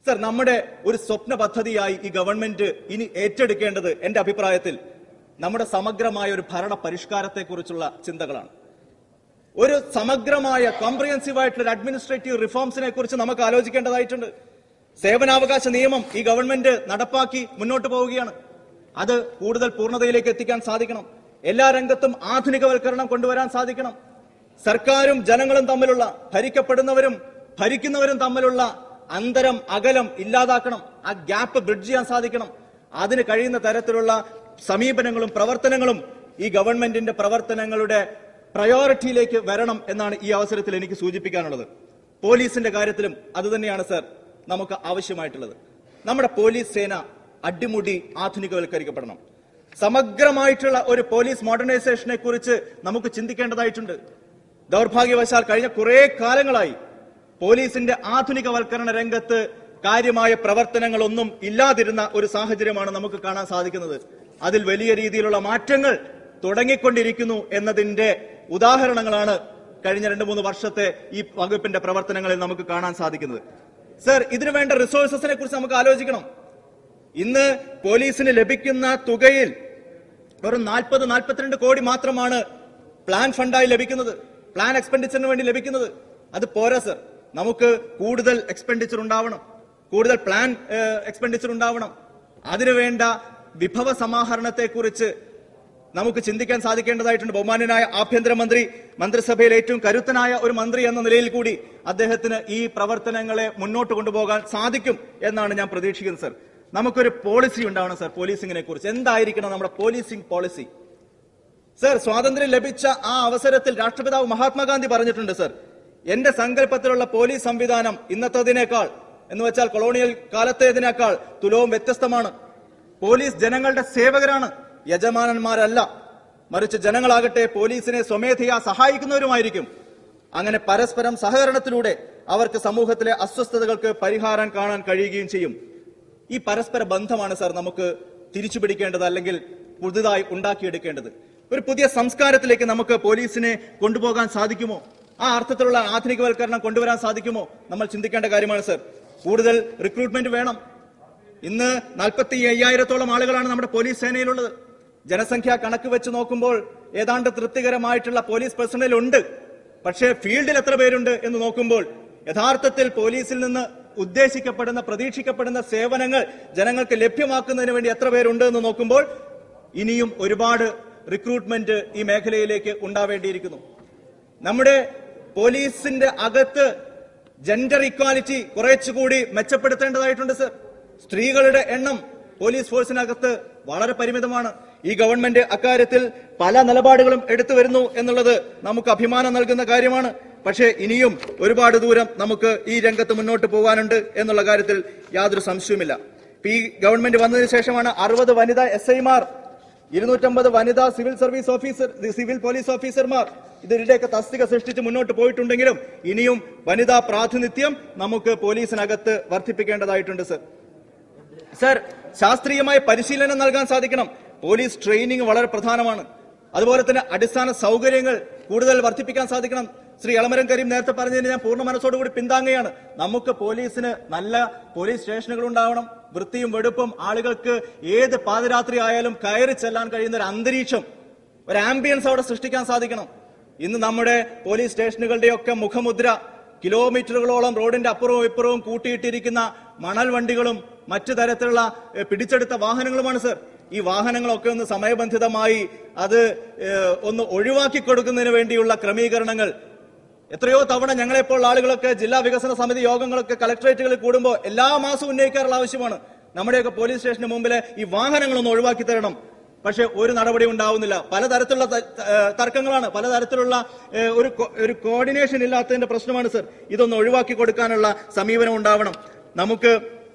Sir നമ്മുടെ ഒരു സ്വപ്ന പദ്ധതിയായി ഈ ഗവൺമെന്റ് ഇനി ഏറ്റെടുക്കേണ്ടത് എന്റെ അഭിപ്രായത്തിൽ നമ്മുടെ സമഗ്രമായ ഒരു ഭരണ പരിഷ്കാരത്തെക്കുറിച്ചുള്ള ചിന്തകളാണ് ഒരു സമഗ്രമായ കോംപ്രിഹെൻസീവ് ആയിട്ടുള്ള ഒരു അഡ്മിനിസ്ട്രേറ്റീവ് റിഫോംസിനെ കുറിച്ച് നമുക്ക് ആലോചിക്കേണ്ടതായിട്ടുണ്ട് സേവനാവകാശ നിയമം ഈ ഗവൺമെന്റ് നടപ്പാക്കി മുന്നോട്ട് പോവുകയാണ് അത് കൂടുതൽ പൂർണ്ണതയിലേക്ക് എത്തിക്കാൻ സാധിക്കണം എല്ലാ രംഗത്തും ആധുനികവൽക്കരണം കൊണ്ടുവരാൻ സാധിക്കണം സർക്കാരും ജനങ്ങളും തമ്മിലുള്ള ഭരിക്കപ്പെടുന്നവരും ഭരിക്കുന്നവരും തമ്മിലുള്ള അന്തരം അകലം ഇല്ലാതാക്കണം ആ ഗ്യാപ്പ് ബ്രിഡ്ജ് ചെയ്യാൻ സാധിക്കണം അതിന് കഴിയുന്ന തരത്തിലുള്ള സമീപനങ്ങളും പ്രവർത്തനങ്ങളും ഈ ഗവൺമെന്റിന്റെ പ്രവർത്തനങ്ങളുടെ പ്രയോറിറ്റിയിലേക്ക് വരണം എന്നാണ് ഈ അവസരത്തിൽ എനിക്ക് സൂചിപ്പിക്കാനുള്ളത് പോലീസിന്റെ കാര്യത്തിലും അതുതന്നെയാണ് സർ നമുക്ക് ആവശ്യമായിട്ടുള്ളത് നമ്മുടെ പോലീസ് സേന അടിമുടി ആധുനികവൽക്കരിക്കപ്പെടണം സമഗ്രമായിട്ടുള്ള ഒരു പോലീസ് മോഡേണൈസേഷനെ കുറിച്ച് നമുക്ക് ചിന്തിക്കേണ്ടതായിട്ടുണ്ട് ദൗർഭാഗ്യവശാൽ കഴിഞ്ഞ കുറെ കാലങ്ങളായി പോലീസിന്റെ ആധുനികവൽക്കരണ രംഗത്ത് കാര്യമായ പ്രവർത്തനങ്ങളൊന്നും ഇല്ലാതിരുന്ന ഒരു സാഹചര്യമാണ് നമുക്ക് കാണാൻ സാധിക്കുന്നത് അതിൽ വലിയ രീതിയിലുള്ള മാറ്റങ്ങൾ തുടങ്ങിക്കൊണ്ടിരിക്കുന്നു എന്നതിന്റെ ഉദാഹരണങ്ങളാണ് കഴിഞ്ഞ രണ്ട് മൂന്ന് വർഷത്തെ ഈ വകുപ്പിന്റെ പ്രവർത്തനങ്ങളിൽ നമുക്ക് കാണാൻ സാധിക്കുന്നത് സർ ഇതിനു വേണ്ട റിസോഴ്സസിനെ കുറിച്ച് നമുക്ക് ആലോചിക്കണം ഇന്ന് പോലീസിന് ലഭിക്കുന്ന തുകയിൽ വെറും നാൽപ്പത് നാൽപ്പത്തിരണ്ട് കോടി മാത്രമാണ് പ്ലാൻ ഫണ്ടായി ലഭിക്കുന്നത് പ്ലാൻ എക്സ്പെൻഡിച്ചറിന് വേണ്ടി ലഭിക്കുന്നത് അത് പോരാ സർ നമുക്ക് കൂടുതൽ എക്സ്പെൻഡിച്ചർ ഉണ്ടാവണം കൂടുതൽ പ്ലാൻ എക്സ്പെൻഡിച്ചർ ഉണ്ടാവണം അതിനുവേണ്ട വിഭവ സമാഹരണത്തെക്കുറിച്ച് നമുക്ക് ചിന്തിക്കാൻ സാധിക്കേണ്ടതായിട്ടുണ്ട് ബഹുമാന്യനായ ആഭ്യന്തരമന്ത്രി മന്ത്രിസഭയിൽ ഏറ്റവും കരുത്തനായ ഒരു മന്ത്രി എന്ന നിലയിൽ കൂടി അദ്ദേഹത്തിന് ഈ പ്രവർത്തനങ്ങളെ മുന്നോട്ട് കൊണ്ടുപോകാൻ സാധിക്കും എന്നാണ് ഞാൻ പ്രതീക്ഷിക്കുന്നത് സർ നമുക്കൊരു പോളിസി ഉണ്ടാവണം സർ പോലീസിങ്ങിനെ കുറിച്ച് എന്തായിരിക്കണം നമ്മുടെ പോലീസിംഗ് പോളിസി സർ സ്വാതന്ത്ര്യം ലഭിച്ച ആ അവസരത്തിൽ രാഷ്ട്രപിതാവ് മഹാത്മാഗാന്ധി പറഞ്ഞിട്ടുണ്ട് സർ എന്റെ സങ്കല്പത്തിലുള്ള പോലീസ് സംവിധാനം ഇന്നത്തതിനേക്കാൾ എന്ന് വെച്ചാൽ കൊളോണിയൽ കാലത്തേതിനേക്കാൾ തുലവും വ്യത്യസ്തമാണ് പോലീസ് ജനങ്ങളുടെ സേവകരാണ് യജമാനന്മാരല്ല മറിച്ച് ജനങ്ങളാകട്ടെ പോലീസിനെ സ്വമേധയാ സഹായിക്കുന്നവരുമായിരിക്കും അങ്ങനെ പരസ്പരം സഹകരണത്തിലൂടെ അവർക്ക് സമൂഹത്തിലെ അസ്വസ്ഥതകൾക്ക് പരിഹാരം കാണാൻ കഴിയുകയും ചെയ്യും ഈ പരസ്പര ബന്ധമാണ് സാർ നമുക്ക് തിരിച്ചു പിടിക്കേണ്ടത് അല്ലെങ്കിൽ പുതുതായി ഉണ്ടാക്കിയെടുക്കേണ്ടത് ഒരു പുതിയ സംസ്കാരത്തിലേക്ക് നമുക്ക് പോലീസിനെ കൊണ്ടുപോകാൻ സാധിക്കുമോ ആ അർത്ഥത്തിലുള്ള ആധുനികവൽക്കരണം കൊണ്ടുവരാൻ സാധിക്കുമോ നമ്മൾ ചിന്തിക്കേണ്ട കാര്യമാണ് സർ കൂടുതൽ റിക്രൂട്ട്മെന്റ് വേണം ഇന്ന് നാൽപ്പത്തി അയ്യായിരത്തോളം ആളുകളാണ് നമ്മുടെ പോലീസ് സേനയിലുള്ളത് ജനസംഖ്യാ കണക്ക് വെച്ച് നോക്കുമ്പോൾ ഏതാണ്ട് തൃപ്തികരമായിട്ടുള്ള പോലീസ് പേഴ്സണൽ ഉണ്ട് പക്ഷേ ഫീൽഡിൽ എത്ര പേരുണ്ട് എന്ന് നോക്കുമ്പോൾ യഥാർത്ഥത്തിൽ പോലീസിൽ നിന്ന് ഉദ്ദേശിക്കപ്പെടുന്ന പ്രതീക്ഷിക്കപ്പെടുന്ന സേവനങ്ങൾ ജനങ്ങൾക്ക് ലഭ്യമാക്കുന്നതിന് വേണ്ടി എത്ര പേരുണ്ട് എന്ന് നോക്കുമ്പോൾ ഇനിയും ഒരുപാട് റിക്രൂട്ട്മെന്റ് ഈ മേഖലയിലേക്ക് ഉണ്ടാവേണ്ടിയിരിക്കുന്നു നമ്മുടെ പോലീസിന്റെ അകത്ത് ജെൻഡർ ഇക്വാലിറ്റി കുറച്ചുകൂടി മെച്ചപ്പെടുത്തേണ്ടതായിട്ടുണ്ട് സർ സ്ത്രീകളുടെ എണ്ണം പോലീസ് ഫോഴ്സിനകത്ത് വളരെ പരിമിതമാണ് ഈ ഗവൺമെന്റ് അക്കാര്യത്തിൽ പല നിലപാടുകളും എടുത്തു വരുന്നു എന്നുള്ളത് നമുക്ക് അഭിമാനം നൽകുന്ന കാര്യമാണ് പക്ഷേ ഇനിയും ഒരുപാട് ദൂരം നമുക്ക് ഈ രംഗത്ത് മുന്നോട്ട് പോകാനുണ്ട് എന്നുള്ള കാര്യത്തിൽ യാതൊരു സംശയവുമില്ല ഇപ്പൊ ഈ ഗവൺമെന്റ് വന്നതിന് ശേഷമാണ് അറുപത് വനിതാ എസ് ഐമാർ ഇരുന്നൂറ്റമ്പത് വനിതാ civil service officer civil police ഓഫീസർമാർ ഇതിന്റെയൊക്കെ തസ്തിക സൃഷ്ടിച്ച് മുന്നോട്ട് പോയിട്ടുണ്ടെങ്കിലും ഇനിയും വനിതാ പ്രാതിനിധ്യം നമുക്ക് പോലീസിനകത്ത് വർദ്ധിപ്പിക്കേണ്ടതായിട്ടുണ്ട് സർ സർ ശാസ്ത്രീയമായ പരിശീലനം നൽകാൻ സാധിക്കണം പോലീസ് ട്രെയിനിങ് വളരെ പ്രധാനമാണ് അതുപോലെ തന്നെ അടിസ്ഥാന സൗകര്യങ്ങൾ കൂടുതൽ വർദ്ധിപ്പിക്കാൻ സാധിക്കണം ശ്രീ എളമരം കരീം നേരത്തെ പറഞ്ഞതിന് ഞാൻ പൂർണ്ണ മനസ്സോടുകൂടി പിന്താങ്ങുകയാണ് നമുക്ക് പോലീസിന് നല്ല പോലീസ് സ്റ്റേഷനുകൾ ഉണ്ടാവണം വൃത്തിയും വെടുപ്പും ആളുകൾക്ക് ഏത് പാതിരാത്രി ആയാലും കയറി ചെല്ലാൻ കഴിയുന്ന ഒരു അന്തരീക്ഷം ഒരു ആംബിയൻസ് അവിടെ സൃഷ്ടിക്കാൻ സാധിക്കണം ഇന്ന് നമ്മുടെ പോലീസ് സ്റ്റേഷനുകളുടെയൊക്കെ മുഖമുദ്ര കിലോമീറ്ററുകളോളം റോഡിന്റെ അപ്പുറവും ഇപ്പുറവും കൂട്ടിയിട്ടിരിക്കുന്ന മണൽ വണ്ടികളും മറ്റു തരത്തിലുള്ള എഹ്, പിടിച്ചെടുത്ത വാഹനങ്ങളുമാണ് സർ ഈ വാഹനങ്ങളൊക്കെ ഒന്ന് സമയബന്ധിതമായി അത് ഏഹ്, ഒന്ന് ഒഴിവാക്കി കൊടുക്കുന്നതിന് വേണ്ടിയുള്ള ക്രമീകരണങ്ങൾ എത്രയോ തവണ ഞങ്ങളെപ്പോൾ ആളുകളൊക്കെ ജില്ലാ വികസന സമിതി യോഗങ്ങളൊക്കെ കളക്ടറേറ്റുകളിൽ കൂടുമ്പോൾ എല്ലാ മാസവും ഉന്നയിക്കാറുള്ള ആവശ്യമാണ് നമ്മുടെയൊക്കെ പോലീസ് സ്റ്റേഷന് മുമ്പിലെ ഈ വാഹനങ്ങളൊന്ന് ഒഴിവാക്കി തരണം പക്ഷെ ഒരു നടപടി ഉണ്ടാവുന്നില്ല പലതരത്തിലുള്ള ത- ഏഹ് തർക്കങ്ങളാണ് പലതരത്തിലുള്ള ഏഹ് ഒരു കോ- ഒരു കോർഡിനേഷൻ ഇല്ലാത്തതിന്റെ പ്രശ്നമാണ് സർ ഇതൊന്ന് ഒഴിവാക്കി കൊടുക്കാനുള്ള സമീപനം ഉണ്ടാവണം നമുക്ക്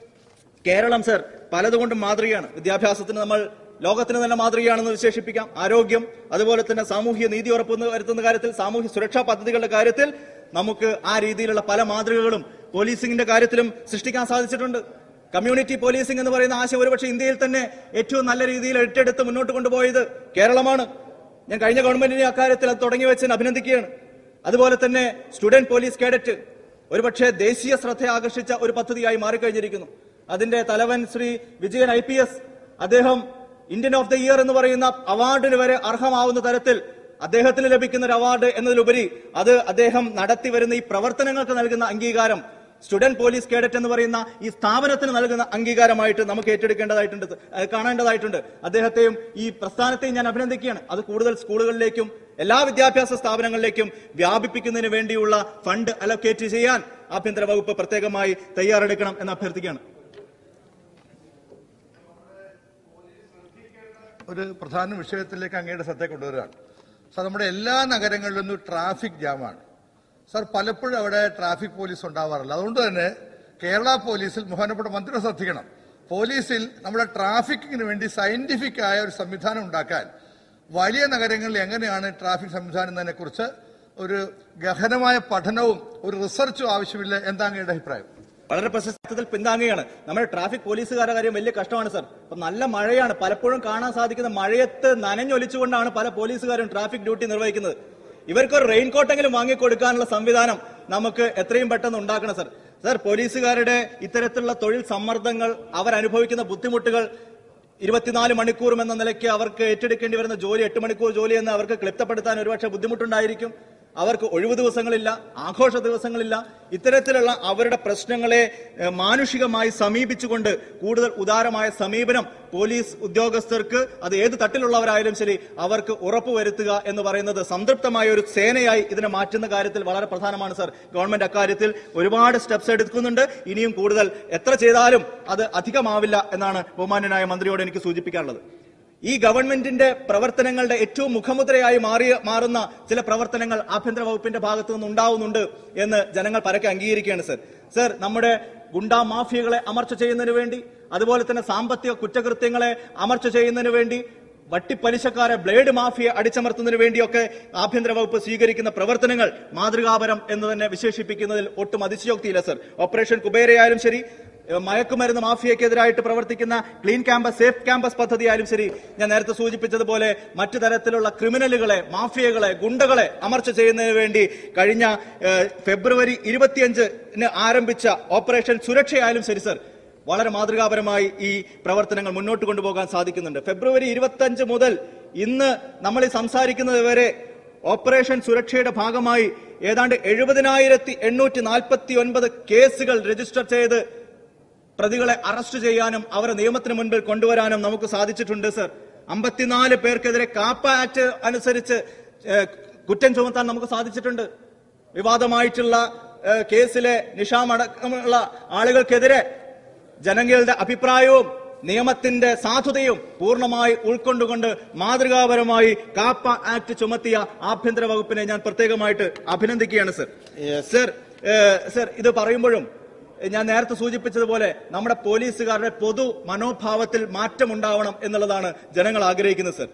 കേരളം സർ പലതുകൊണ്ടും മാതൃകയാണ് വിദ്യാഭ്യാസത്തിന് നമ്മൾ ലോകത്തിന് തന്നെ മാതൃകയാണെന്ന് വിശേഷിപ്പിക്കാം ആരോഗ്യം അതുപോലെ തന്നെ സാമൂഹ്യ നീതി ഉറപ്പു വരുത്തുന്ന കാര്യത്തിൽ സാമൂഹ്യ സുരക്ഷാ പദ്ധതികളുടെ കാര്യത്തിൽ നമുക്ക് ആ രീതിയിലുള്ള പല മാതൃകകളും പോലീസിംഗിന്റെ കാര്യത്തിലും സൃഷ്ടിക്കാൻ സാധിച്ചിട്ടുണ്ട് കമ്മ്യൂണിറ്റി പോലീസിംഗ് എന്ന് പറയുന്ന ആശയം ഒരുപക്ഷെ ഇന്ത്യയിൽ തന്നെ ഏറ്റവും നല്ല രീതിയിൽ ഏറ്റെടുത്ത് മുന്നോട്ട് കൊണ്ടുപോയത് കേരളമാണ് ഞാൻ കഴിഞ്ഞ ഗവൺമെന്റിനെ അക്കാര്യത്തിൽ അത് തുടങ്ങി വെച്ചതിന് അഭിനന്ദിക്കുകയാണ് അതുപോലെ തന്നെ സ്റ്റുഡന്റ് പോലീസ് കേഡറ്റ് ഒരുപക്ഷെ ദേശീയ ശ്രദ്ധ ആകർഷിച്ച ഒരു പദ്ധതിയായി മാറിക്കഴിഞ്ഞിരിക്കുന്നു അതിന്റെ തലവൻ Shri Vijayan I P S അദ്ദേഹം ഇന്ത്യൻ ഓഫ് ദ ഇയർ എന്ന് പറയുന്ന അവാർഡിന് വരെ അർഹമാവുന്ന തരത്തിൽ അദ്ദേഹത്തിന് ലഭിക്കുന്ന ഒരു അവാർഡ് എന്നതിലുപരി അത് അദ്ദേഹം നടത്തി വരുന്ന ഈ പ്രവർത്തനങ്ങൾക്ക് നൽകുന്ന അംഗീകാരം സ്റ്റുഡന്റ് പോലീസ് കേഡറ്റ് എന്ന് പറയുന്ന ഈ സ്ഥാപനത്തിന് നൽകുന്ന അംഗീകാരമായിട്ട് നമുക്ക് ഏറ്റെടുക്കേണ്ടതായിട്ടുണ്ട് അത് കാണേണ്ടതായിട്ടുണ്ട് അദ്ദേഹത്തെയും ഈ പ്രസ്ഥാനത്തെയും ഞാൻ അഭിനന്ദിക്കുകയാണ് അത് കൂടുതൽ സ്കൂളുകളിലേക്കും എല്ലാ വിദ്യാഭ്യാസ സ്ഥാപനങ്ങളിലേക്കും വ്യാപിപ്പിക്കുന്നതിന് വേണ്ടിയുള്ള ഫണ്ട് അലോക്കേറ്റ് ചെയ്യാൻ ആഭ്യന്തര വകുപ്പ് പ്രത്യേകമായി തയ്യാറെടുക്കണം എന്ന് അഭ്യർത്ഥിക്കുകയാണ് ഒരു പ്രധാന വിഷയത്തിലേക്ക് അങ്ങയുടെ ശ്രദ്ധ കൊണ്ടുവരികയാണ് സാർ നമ്മുടെ എല്ലാ നഗരങ്ങളിലും ഇന്ന് ട്രാഫിക് ജാമാണ് സാർ പലപ്പോഴും അവിടെ ട്രാഫിക് പോലീസ് ഉണ്ടാവാറില്ല അതുകൊണ്ട് തന്നെ കേരള പോലീസിൽ ബഹുമാനപ്പെട്ട മന്ത്രി ശ്രദ്ധിക്കണം പോലീസിൽ നമ്മുടെ ട്രാഫിക്കിന് വേണ്ടി സയന്റിഫിക് ആയ ഒരു സംവിധാനം ഉണ്ടാക്കാൻ വലിയ നഗരങ്ങളിൽ എങ്ങനെയാണ് ട്രാഫിക് സംവിധാനം എന്നതിനെ കുറിച്ച് ഒരു ഗഹനമായ പഠനവും ഒരു റിസർച്ചും ആവശ്യമില്ല എന്താ അങ്ങയുടെ അഭിപ്രായം വളരെ പ്രശസ്തത്തിൽ പിന്താങ്ങുകയാണ് നമ്മുടെ ട്രാഫിക് പോലീസുകാരുടെ കാര്യം വലിയ കഷ്ടമാണ് സർ അപ്പൊ നല്ല മഴയാണ് പലപ്പോഴും കാണാൻ സാധിക്കുന്ന മഴയത്ത് നനഞ്ഞൊലിച്ചുകൊണ്ടാണ് പല പോലീസുകാരും ട്രാഫിക് ഡ്യൂട്ടി നിർവഹിക്കുന്നത് ഇവർക്ക് ഒരു റെയിൻകോട്ടെങ്കിലും വാങ്ങിക്കൊടുക്കാനുള്ള സംവിധാനം നമുക്ക് എത്രയും പെട്ടെന്ന് ഉണ്ടാക്കണം സർ സർ പോലീസുകാരുടെ ഇത്തരത്തിലുള്ള തൊഴിൽ സമ്മർദ്ദങ്ങൾ അവരനുഭവിക്കുന്ന ബുദ്ധിമുട്ടുകൾ ഇരുപത്തിനാല് മണിക്കൂറും എന്ന നിലയ്ക്ക് അവർക്ക് ഏറ്റെടുക്കേണ്ടി വരുന്ന ജോലി എട്ട് മണിക്കൂർ ജോലി എന്ന് അവർക്ക് ക്ലിപ്തപ്പെടുത്താൻ ഒരുപക്ഷെ ബുദ്ധിമുട്ടുണ്ടായിരിക്കും അവർക്ക് ഒഴിവു ദിവസങ്ങളില്ല ആഘോഷ ദിവസങ്ങളില്ല ഇത്തരത്തിലുള്ള അവരുടെ പ്രശ്നങ്ങളെ ഏഹ്, മാനുഷികമായി സമീപിച്ചുകൊണ്ട് കൂടുതൽ ഉദാരമായ സമീപനം പോലീസ് ഉദ്യോഗസ്ഥർക്ക് അത് ഏത് തട്ടിലുള്ളവരായാലും ശരി അവർക്ക് ഉറപ്പുവരുത്തുക എന്ന് പറയുന്നത് സംതൃപ്തമായ ഒരു സേനയായി ഇതിനെ മാറ്റുന്ന കാര്യത്തിൽ വളരെ പ്രധാനമാണ് സർ ഗവൺമെന്റ് അക്കാര്യത്തിൽ ഒരുപാട് സ്റ്റെപ്സ് എടുക്കുന്നുണ്ട് ഇനിയും കൂടുതൽ എത്ര ചെയ്താലും അത് അധികമാവില്ല എന്നാണ് ബഹുമാന്യനായ മന്ത്രിയോട് എനിക്ക് സൂചിപ്പിക്കാനുള്ളത് ഈ ഗവൺമെന്റിന്റെ പ്രവർത്തനങ്ങളുടെ ഏറ്റവും മുഖമുദ്രയായി മാറിയ മാറുന്ന ചില പ്രവർത്തനങ്ങൾ ആഭ്യന്തര വകുപ്പിന്റെ ഭാഗത്തു നിന്ന് ഉണ്ടാവുന്നുണ്ട് എന്ന് ജനങ്ങൾ പരക്കെ അംഗീകരിക്കുകയാണ് സർ സർ നമ്മുടെ ഗുണ്ടാ മാഫിയകളെ അമർച്ച ചെയ്യുന്നതിന് വേണ്ടി അതുപോലെ തന്നെ സാമ്പത്തിക കുറ്റകൃത്യങ്ങളെ അമർച്ച ചെയ്യുന്നതിന് വേണ്ടി വട്ടിപ്പലിശക്കാരെ ബ്ലേഡ് മാഫിയ അടിച്ചമർത്തുന്നതിന് വേണ്ടിയൊക്കെ ആഭ്യന്തര വകുപ്പ് സ്വീകരിക്കുന്ന പ്രവർത്തനങ്ങൾ മാതൃകാപരം എന്ന് തന്നെ വിശേഷിപ്പിക്കുന്നതിൽ ഒട്ടും അതിശയോക്തിയില്ല സർ ഓപ്പറേഷൻ കുബേരയായാലും ശരി ഏഹ് മയക്കുമരുന്ന് മാഫിയക്കെതിരായിട്ട് പ്രവർത്തിക്കുന്ന ക്ലീൻ ക്യാമ്പസ് സേഫ് ക്യാമ്പസ് പദ്ധതി ആയാലും ശരി ഞാൻ നേരത്തെ സൂചിപ്പിച്ചതുപോലെ മറ്റു തരത്തിലുള്ള ക്രിമിനലുകളെ മാഫിയകളെ ഗുണ്ടകളെ അമർച്ച ചെയ്യുന്നതിന് വേണ്ടി കഴിഞ്ഞ ഏഹ്, ഫെബ്രുവരി ഇരുപത്തിയഞ്ചിന് ആരംഭിച്ച ഓപ്പറേഷൻ സുരക്ഷയായാലും ശരി സർ വളരെ മാതൃകാപരമായി ഈ പ്രവർത്തനങ്ങൾ മുന്നോട്ട് കൊണ്ടുപോകാൻ സാധിക്കുന്നുണ്ട് ഫെബ്രുവരി ഇരുപത്തിയഞ്ച് മുതൽ ഇന്ന് നമ്മൾ ഈ സംസാരിക്കുന്നത് വരെ ഓപ്പറേഷൻ സുരക്ഷയുടെ ഭാഗമായി ഏതാണ്ട് എഴുപതിനായിരത്തി എണ്ണൂറ്റി നാൽപ്പത്തി ഒൻപത് കേസുകൾ രജിസ്റ്റർ ചെയ്ത് പ്രതികളെ അറസ്റ്റ് ചെയ്യാനും അവരെ നിയമത്തിന് മുൻപിൽ കൊണ്ടുവരാനും നമുക്ക് സാധിച്ചിട്ടുണ്ട് സർ അമ്പത്തിനാല് പേർക്കെതിരെ കാപ്പ ആക്ട് അനുസരിച്ച് ഏഹ്, കുറ്റം ചുമത്താൻ നമുക്ക് സാധിച്ചിട്ടുണ്ട് വിവാദമായിട്ടുള്ള ഏഹ്, കേസിലെ നിഷാമടക്കമുള്ള ആളുകൾക്കെതിരെ ജനങ്ങളുടെ അഭിപ്രായവും നിയമത്തിന്റെ സാധുതയും പൂർണ്ണമായി ഉൾക്കൊണ്ടുകൊണ്ട് മാതൃകാപരമായി കാപ്പ ആക്ട് ചുമത്തിയ ആഭ്യന്തര വകുപ്പിനെ ഞാൻ പ്രത്യേകമായിട്ട് അഭിനന്ദിക്കുകയാണ് സർ സർ ഏഹ്, സർ ഇത് പറയുമ്പോഴും ഞാൻ നേരത്തെ സൂചിപ്പിച്ചതുപോലെ നമ്മുടെ പോലീസുകാരുടെ പൊതു മനോഭാവത്തിൽ മാറ്റമുണ്ടാവണം എന്നുള്ളതാണ് ജനങ്ങൾ ആഗ്രഹിക്കുന്നത് സർ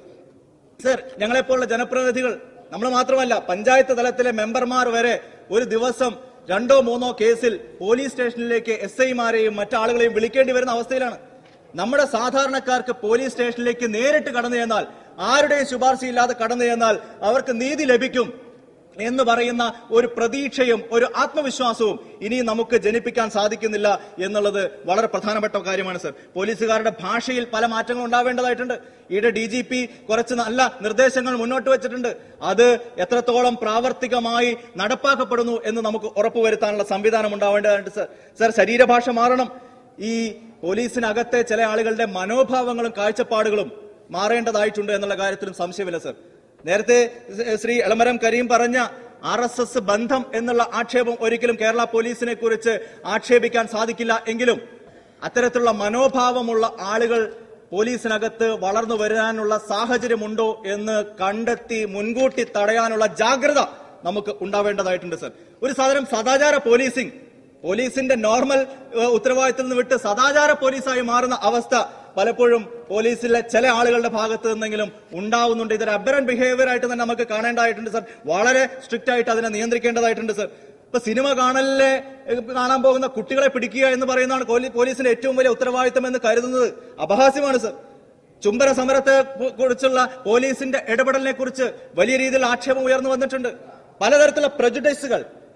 സർ ഞങ്ങളെപ്പോലുള്ള ജനപ്രതിനിധികൾ നമ്മൾ മാത്രമല്ല പഞ്ചായത്ത് തലത്തിലെ മെമ്പർമാർ വരെ ഒരു ദിവസം രണ്ടോ മൂന്നോ കേസിൽ പോലീസ് സ്റ്റേഷനിലേക്ക് എസ് ഐമാരെയും മറ്റാളുകളെയും വിളിക്കേണ്ടി വരുന്ന അവസ്ഥയിലാണ് നമ്മുടെ സാധാരണക്കാർക്ക് പോലീസ് സ്റ്റേഷനിലേക്ക് നേരിട്ട് കടന്നു ചെന്നാൽ ആരുടെയും ശുപാർശയില്ലാതെ കടന്നു ചെന്നാൽ അവർക്ക് നീതി ലഭിക്കും എന്ന് പറയുന്ന ഒരു പ്രതീക്ഷയും ഒരു ആത്മവിശ്വാസവും ഇനി നമുക്ക് ജനിപ്പിക്കാൻ സാധിക്കുന്നില്ല എന്നുള്ളത് വളരെ പ്രധാനപ്പെട്ട കാര്യമാണ് സർ പോലീസുകാരുടെ ഭാഷയിൽ പല മാറ്റങ്ങളും ഉണ്ടാവേണ്ടതായിട്ടുണ്ട് ഈയിടെ ഡി ജി പി കുറച്ച് നല്ല നിർദ്ദേശങ്ങൾ മുന്നോട്ട് വെച്ചിട്ടുണ്ട് അത് എത്രത്തോളം പ്രാവർത്തികമായി നടപ്പാക്കപ്പെടുന്നു എന്ന് നമുക്ക് ഉറപ്പുവരുത്താനുള്ള സംവിധാനം ഉണ്ടാവേണ്ടതായിട്ട് സർ സർ ശരീരഭാഷ മാറണം ഈ പോലീസിനകത്തെ ചില ആളുകളുടെ മനോഭാവങ്ങളും കാഴ്ചപ്പാടുകളും മാറേണ്ടതായിട്ടുണ്ട് എന്നുള്ള കാര്യത്തിലും സംശയമില്ല സർ നേരത്തെ ശ്രീ എളമരം കരീം പറഞ്ഞ ആർ എസ് എസ് ബന്ധം എന്നുള്ള ആക്ഷേപം ഒരിക്കലും കേരള പോലീസിനെ കുറിച്ച് ആക്ഷേപിക്കാൻ സാധിക്കില്ല എങ്കിലും അത്തരത്തിലുള്ള മനോഭാവമുള്ള ആളുകൾ പോലീസിനകത്ത് വളർന്നു വരാനുള്ള സാഹചര്യമുണ്ടോ എന്ന് കണ്ടെത്തി മുൻകൂട്ടി തടയാനുള്ള ജാഗ്രത നമുക്ക് ഉണ്ടാവേണ്ടതായിട്ടുണ്ട് സർ ഒരു സാധനം സദാചാര പോലീസിംഗ് പോലീസിന്റെ നോർമൽ ഏഹ്, ഉത്തരവാദിത്തത്തിൽ നിന്ന് വിട്ട് സദാചാര പോലീസായി മാറുന്ന അവസ്ഥ പലപ്പോഴും പോലീസിലെ ചില ആളുകളുടെ ഭാഗത്ത് നിന്നെങ്കിലും ഉണ്ടാവുന്നുണ്ട് ഇതൊരു അബറൻ ബിഹേവിയർ ആയിട്ട് തന്നെ നമുക്ക് കാണേണ്ടതായിട്ടുണ്ട് സർ വളരെ സ്ട്രിക്റ്റ് ആയിട്ട് അതിനെ നിയന്ത്രിക്കേണ്ടതായിട്ടുണ്ട് സർ ഇപ്പൊ സിനിമ കാണലിലെ ഏഹ്, കാണാൻ പോകുന്ന കുട്ടികളെ പിടിക്കുക എന്ന് പറയുന്നതാണ് പോലീ- പോലീസിന്റെ ഏറ്റവും വലിയ ഉത്തരവാദിത്തം എന്ന് കരുതുന്നത് അപഹാസ്യമാണ് സർ ചുംബന സമരത്തെ കു- കുറിച്ചുള്ള പോലീസിന്റെ ഇടപെടലിനെ കുറിച്ച് വലിയ രീതിയിൽ ആക്ഷേപം ഉയർന്നു വന്നിട്ടുണ്ട് പലതരത്തിലുള്ള പ്രജുഡൈസുകൾ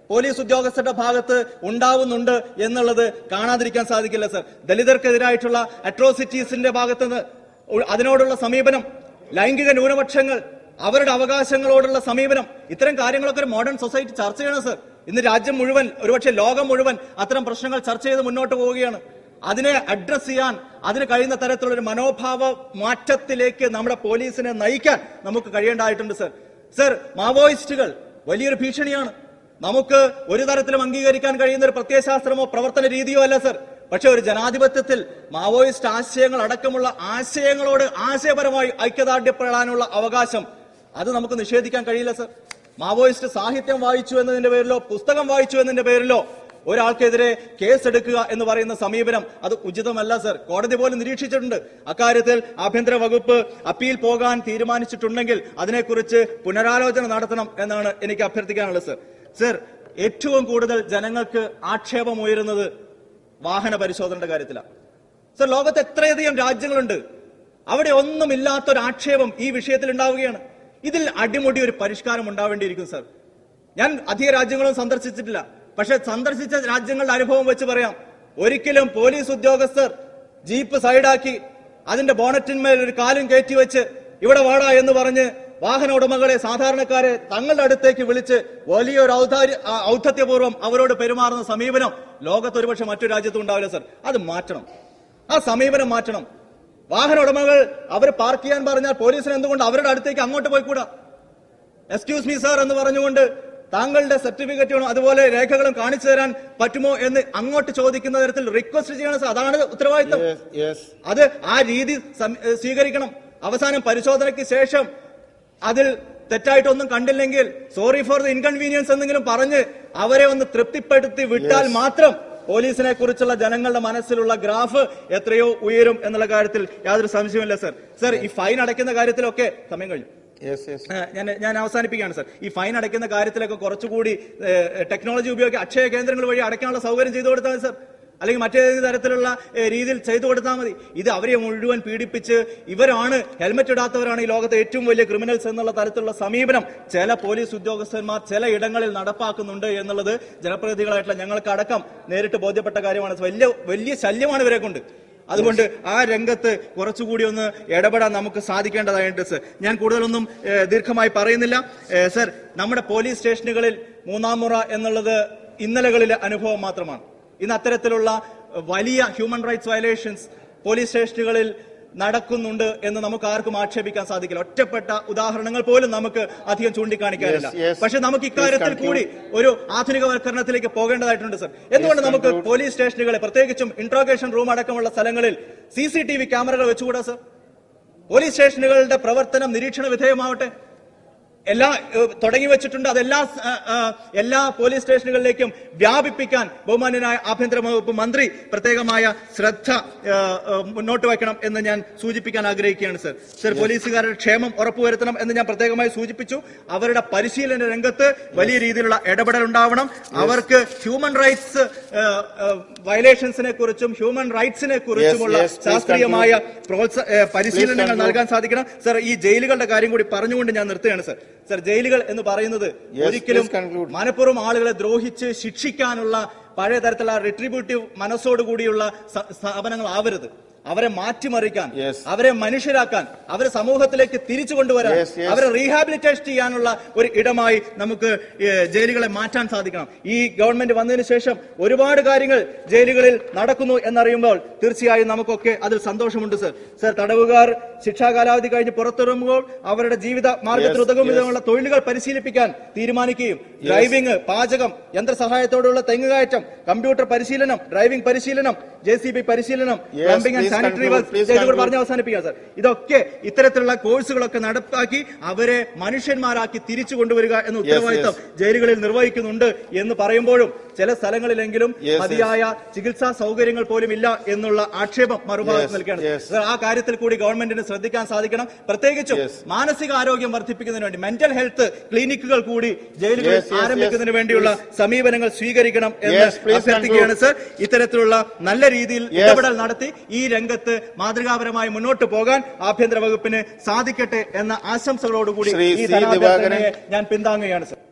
പോലീസ് ഉദ്യോഗസ്ഥരുടെ ഭാഗത്ത് ഉണ്ടാവുന്നുണ്ട് എന്നുള്ളത് കാണാതിരിക്കാൻ സാധിക്കില്ല സർ ദലിതർക്കെതിരായിട്ടുള്ള അട്രോസിറ്റീസിന്റെ ഭാഗത്ത് നിന്ന് ഉ- അതിനോടുള്ള സമീപനം ലൈംഗിക ന്യൂനപക്ഷങ്ങൾ അവരുടെ അവകാശങ്ങളോടുള്ള സമീപനം ഇത്തരം കാര്യങ്ങളൊക്കെ ഒരു മോഡേൺ സൊസൈറ്റി ചർച്ച ചെയ്യണം സർ ഇന്ന് രാജ്യം മുഴുവൻ ഒരുപക്ഷെ ലോകം മുഴുവൻ അത്തരം പ്രശ്നങ്ങൾ ചർച്ച ചെയ്ത് മുന്നോട്ട് പോവുകയാണ് അതിനെ അഡ്രസ് ചെയ്യാൻ അതിന് കഴിയുന്ന തരത്തിലുള്ള ഒരു മനോഭാവ മാറ്റത്തിലേക്ക് നമ്മുടെ പോലീസിനെ നയിക്കാൻ നമുക്ക് കഴിയേണ്ടതായിട്ടുണ്ട് സർ സർ മാവോയിസ്റ്റുകൾ വലിയൊരു ഭീഷണിയാണ് നമുക്ക് ഒരു തരത്തിലും അംഗീകരിക്കാൻ കഴിയുന്ന ഒരു പ്രത്യയശാസ്ത്രമോ പ്രവർത്തന രീതിയോ അല്ല സർ പക്ഷെ ഒരു ജനാധിപത്യത്തിൽ മാവോയിസ്റ്റ് ആശയങ്ങൾ അടക്കമുള്ള ആശയങ്ങളോട് ആശയപരമായി ഐക്യദാർഢ്യപ്പെടാനുള്ള അവകാശം അത് നമുക്ക് നിഷേധിക്കാൻ കഴിയില്ല സർ മാവോയിസ്റ്റ് സാഹിത്യം വായിച്ചു എന്നതിന്റെ പേരിലോ പുസ്തകം വായിച്ചു എന്നതിന്റെ പേരിലോ ഒരാൾക്കെതിരെ കേസെടുക്കുക എന്ന് പറയുന്ന സമീപനം അത് ഉചിതമല്ല സർ കോടതി പോലും നിരീക്ഷിച്ചിട്ടുണ്ട് അക്കാര്യത്തിൽ ആഭ്യന്തര വകുപ്പ് അപ്പീൽ പോകാൻ തീരുമാനിച്ചിട്ടുണ്ടെങ്കിൽ അതിനെക്കുറിച്ച് പുനരാലോചന നടത്തണം എന്നാണ് എനിക്ക് അഭ്യർത്ഥിക്കാനുള്ളത് സർ സർ ഏറ്റവും കൂടുതൽ ജനങ്ങൾക്ക് ആക്ഷേപമുയരുന്നത് വാഹന പരിശോധനയുടെ കാര്യത്തിലാണ് സർ ലോകത്ത് എത്രയധികം രാജ്യങ്ങളുണ്ട് അവിടെ ഒന്നുമില്ലാത്തൊരു ആക്ഷേപം ഈ വിഷയത്തിൽ ഉണ്ടാവുകയാണ് ഇതിൽ അടിമുടി ഒരു പരിഷ്കാരം ഉണ്ടാവേണ്ടിയിരിക്കും സർ ഞാൻ അധിക രാജ്യങ്ങളും സന്ദർശിച്ചിട്ടില്ല പക്ഷെ സന്ദർശിച്ച രാജ്യങ്ങളുടെ അനുഭവം വെച്ച് പറയാം ഒരിക്കലും പോലീസ് ഉദ്യോഗസ്ഥർ ജീപ്പ് സൈഡാക്കി അതിന്റെ ബോണറ്റിന്മേൽ ഒരു കാലും കയറ്റി വെച്ച് ഇവിടെ വാടാ എന്ന് പറഞ്ഞ് വാഹന ഉടമകളെ സാധാരണക്കാരെ തങ്ങളുടെ അടുത്തേക്ക് വിളിച്ച് വലിയൊരു ഔദാര്യ ആ, ഔദ്ധത്യപൂർവ്വം അവരോട് പെരുമാറുന്ന സമീപനം ലോകത്ത് ഒരുപക്ഷെ മറ്റു രാജ്യത്തും ഉണ്ടാവില്ല സർ അത് മാറ്റണം ആ സമീപനം മാറ്റണം വാഹന ഉടമകൾ അവർ പാർക്ക് ചെയ്യാൻ പറഞ്ഞാൽ പോലീസിന് എന്തുകൊണ്ട് അവരുടെ അടുത്തേക്ക് അങ്ങോട്ട് പോയിക്കൂടാ എക്സ്ക്യൂസ് മീ സാർ എന്ന് പറഞ്ഞുകൊണ്ട് താങ്കളുടെ സർട്ടിഫിക്കറ്റുകളും അതുപോലെ രേഖകളും കാണിച്ചു തരാൻ പറ്റുമോ എന്ന് അങ്ങോട്ട് ചോദിക്കുന്ന തരത്തിൽ റിക്വസ്റ്റ് ചെയ്യണം സാർ അതാണ് ഉത്തരവാദിത്തം Yes, yes. അത് ആ രീതി സം- ഏഹ് സ്വീകരിക്കണം അവസാനം പരിശോധനയ്ക്ക് ശേഷം അതിൽ തെറ്റായിട്ടൊന്നും കണ്ടില്ലെങ്കിൽ സോറി ഫോർ ദ ഇൻകൺവീനിയൻസ് എന്തെങ്കിലും പറഞ്ഞ് അവരെ ഒന്ന് തൃപ്തിപ്പെടുത്തി വിട്ടാൽ മാത്രം പോലീസിനെ കുറിച്ചുള്ള ജനങ്ങളുടെ മനസ്സിലുള്ള ഗ്രാഫ് എത്രയോ ഉയരും എന്നുള്ള കാര്യത്തിൽ യാതൊരു സംശയമില്ല സർ സർ ഈ ഫൈൻ അടയ്ക്കുന്ന കാര്യത്തിലൊക്കെ സമയം കഴിഞ്ഞു Yes, yes. ഏഹ് ഞാൻ ഞാൻ അവസാനിപ്പിക്കുകയാണ് സർ ഈ ഫൈൻ അടയ്ക്കുന്ന കാര്യത്തിലൊക്കെ കുറച്ചുകൂടി ഏഹ് ടെക്നോളജി ഉപയോഗിച്ച് അക്ഷയ കേന്ദ്രങ്ങൾ വഴി അടയ്ക്കാനുള്ള സൗകര്യം ചെയ്തു കൊടുത്താൽ മതി സർ അല്ലെങ്കിൽ മറ്റേത് തരത്തിലുള്ള ഏഹ് രീതിയിൽ ചെയ്തു കൊടുത്താൽ മതി ഇത് അവരെ മുഴുവൻ പീഡിപ്പിച്ച് ഇവരാണ് ഹെൽമറ്റ് ഇടാത്തവരാണ് ഈ ലോകത്തെ ഏറ്റവും വലിയ ക്രിമിനൽസ് എന്നുള്ള തരത്തിലുള്ള സമീപനം ചില പോലീസ് ഉദ്യോഗസ്ഥന്മാർ ചില ഇടങ്ങളിൽ നടപ്പാക്കുന്നുണ്ട് എന്നുള്ളത് ജനപ്രതിനിധികളായിട്ടുള്ള ഞങ്ങൾക്ക് അടക്കം നേരിട്ട് ബോധ്യപ്പെട്ട കാര്യമാണ് വലിയ വലിയ ശല്യമാണ് ഇവരെ കൊണ്ട് അതുകൊണ്ട് ആ രംഗത്ത് കുറച്ചുകൂടി ഒന്ന് ഇടപെടാൻ നമുക്ക് സാധിക്കേണ്ടതായിട്ടുണ്ട് സർ ഞാൻ കൂടുതലൊന്നും ഏഹ്, ദീർഘമായി പറയുന്നില്ല ഏഹ്, സർ നമ്മുടെ പോലീസ് സ്റ്റേഷനുകളിൽ മൂന്നാം മുറ എന്നുള്ളത് ഇന്നലകളിലെ അനുഭവം മാത്രമാണ് ഇന്ന് അത്തരത്തിലുള്ള വലിയ ഹ്യൂമൻ റൈറ്റ്സ് വയലേഷൻസ് പോലീസ് സ്റ്റേഷനുകളിൽ നടക്കുന്നുണ്ട് എന്ന് നമുക്ക് ആർക്കും ആക്ഷേപിക്കാൻ സാധിക്കില്ല ഒറ്റപ്പെട്ട ഉദാഹരണങ്ങൾ പോലും നമുക്ക് അധികം ചൂണ്ടിക്കാണിക്കാനില്ല Yes, yes. പക്ഷെ നമുക്ക് ഇക്കാര്യത്തിൽ Please കൂടി ഒരു ആധുനികവൽക്കരണത്തിലേക്ക് പോകേണ്ടതായിട്ടുണ്ട് സർ എന്തുകൊണ്ട് നമുക്ക് conclude. പോലീസ് സ്റ്റേഷനുകളെ പ്രത്യേകിച്ചും ഇന്ററോഗേഷൻ റൂം അടക്കമുള്ള സ്ഥലങ്ങളിൽ സി സി ടി വി ക്യാമറകൾ വെച്ചുകൂടാ സർ പോലീസ് സ്റ്റേഷനുകളുടെ പ്രവർത്തനം നിരീക്ഷണ വിധേയമാവട്ടെ എല്ലാ ഏഹ്, തുടങ്ങി വെച്ചിട്ടുണ്ട് അതെല്ലാ ആ, ആ, എല്ലാ പോലീസ് സ്റ്റേഷനുകളിലേക്കും വ്യാപിപ്പിക്കാൻ ബഹുമാന്യനായ ആഭ്യന്തര വകുപ്പ് മന്ത്രി പ്രത്യേകമായ ശ്രദ്ധ ഏഹ്, ഏഹ്, മുന്നോട്ട് വയ്ക്കണം എന്ന് ഞാൻ സൂചിപ്പിക്കാൻ ആഗ്രഹിക്കുകയാണ് സർ സർ പോലീസുകാരുടെ ക്ഷേമം ഉറപ്പുവരുത്തണം എന്ന് ഞാൻ പ്രത്യേകമായി സൂചിപ്പിച്ചു അവരുടെ പരിശീലന രംഗത്ത് വലിയ രീതിയിലുള്ള ഇടപെടൽ ഉണ്ടാവണം അവർക്ക് ഹ്യൂമൻ റൈറ്റ്സ് വയലേഷൻസിനെ കുറിച്ചും ഹ്യൂമൻ റൈറ്റ്സിനെ കുറിച്ചുമുള്ള yes, please ശാസ്ത്രീയമായ പ്രോത്സ ഏഹ്, പരിശീലനങ്ങൾ conclude. നൽകാൻ സാധിക്കണം സർ ഈ ജയിലുകളുടെ കാര്യം കൂടി പറഞ്ഞുകൊണ്ട് ഞാൻ നിർത്തുകയാണ് സർ സർ ജയിലുകൾ എന്ന് പറയുന്നത് Yes, ഒരിക്കലും please conclude. മനഃപൂർവ്വം ആളുകളെ ദ്രോഹിച്ച് ശിക്ഷിക്കാനുള്ള പഴയ തരത്തിലുള്ള റിട്രിബ്യൂട്ടീവ് മനസ്സോടുകൂടിയുള്ള സ- സ്ഥാപനങ്ങൾ ആവരുത് അവരെ മാറ്റിമറിക്കാൻ Yes. അവരെ മനുഷ്യരാക്കാൻ അവരെ സമൂഹത്തിലേക്ക് തിരിച്ചു കൊണ്ടുവരാൻ Yes, yes. അവരെ റീഹാബിലിറ്റേഷൻ ചെയ്യാനുള്ള ഒരു ഇടമായി നമുക്ക് ഏഹ്, ജയിലുകളെ മാറ്റാൻ സാധിക്കണം ഈ ഗവൺമെന്റ് വന്നതിന് ശേഷം ഒരുപാട് കാര്യങ്ങൾ ജയിലുകളിൽ നടക്കുന്നു എന്നറിയുമ്പോൾ തീർച്ചയായും നമുക്കൊക്കെ അതിൽ സന്തോഷമുണ്ട് സർ സർ തടവുകാർ ശിക്ഷാ കാലാവധി കഴിഞ്ഞ് പുറത്തിറങ്ങുമ്പോൾ അവരുടെ ജീവിത മാർഗത്തിൽ Yes, ഉതകും yes. വിധമുള്ള തൊഴിലുകൾ പരിശീലിപ്പിക്കാൻ തീരുമാനിക്കുകയും ഡ്രൈവിംഗ് പാചകം യന്ത്രസഹായത്തോടുള്ള തെങ്ങുകയറ്റം കമ്പ്യൂട്ടർ പരിശീലനം ഡ്രൈവിംഗ് പരിശീലനം ജെ സി ബി പരിശീലനം Yes, plumbing and please sanitary conclude, work please ചെയ്തുകൊണ്ട് conclude. പറഞ്ഞ് അവസാനിപ്പിക്കാം സർ ഇതൊക്കെ ഇത്തരത്തിലുള്ള കോഴ്സുകളൊക്കെ നടപ്പാക്കി അവരെ മനുഷ്യന്മാരാക്കി തിരിച്ചു കൊണ്ടുവരിക എന്ന ഉത്തരവാദിത്തം ജയിലുകളിൽ നിർവഹിക്കുന്നുണ്ട് എന്ന് പറയുമ്പോഴും ചില സ്ഥലങ്ങളിലെങ്കിലും Yes, yes. മതിയായ ചികിത്സാ സൗകര്യങ്ങൾ പോലും ഇല്ല എന്നുള്ള ആക്ഷേപം മറുഭാഗത്ത് Yes, നിൽക്കുകയാണ് yes. സർ, ആ കാര്യത്തിൽ കൂടി ഗവൺമെന്റിന് ശ്രദ്ധിക്കാൻ സാധിക്കണം പ്രത്യേകിച്ചും Yes. മാനസിക ആരോഗ്യം വർദ്ധിപ്പിക്കുന്നതിന് വേണ്ടി മെന്റൽ ഹെൽത്ത് ക്ലിനിക്കുകൾ കൂടി ജയിലുകളിൽ Yes, yes, ആരംഭിക്കുന്നതിന് yes. വേണ്ടിയുള്ള സമീപനങ്ങൾ സ്വീകരിക്കണം എന്ന് Yes, please അഭ്യർത്ഥിക്കുകയാണ് സർ ഇത്തരത്തിലുള്ള നല്ല രീതിയിൽ Yes. ഇടപെടൽ നടത്തി ഈ രംഗത്ത് മാതൃകാപരമായി മുന്നോട്ട് പോകാൻ ആഭ്യന്തര വകുപ്പിന് സാധിക്കട്ടെ എന്ന ആശംസകളോടുകൂടി ശ്രീ ഈ സി. ധനാഭ്യർത്ഥനയെ ദിവാകരൻ. ഞാൻ പിന്താങ്ങുകയാണ് സർ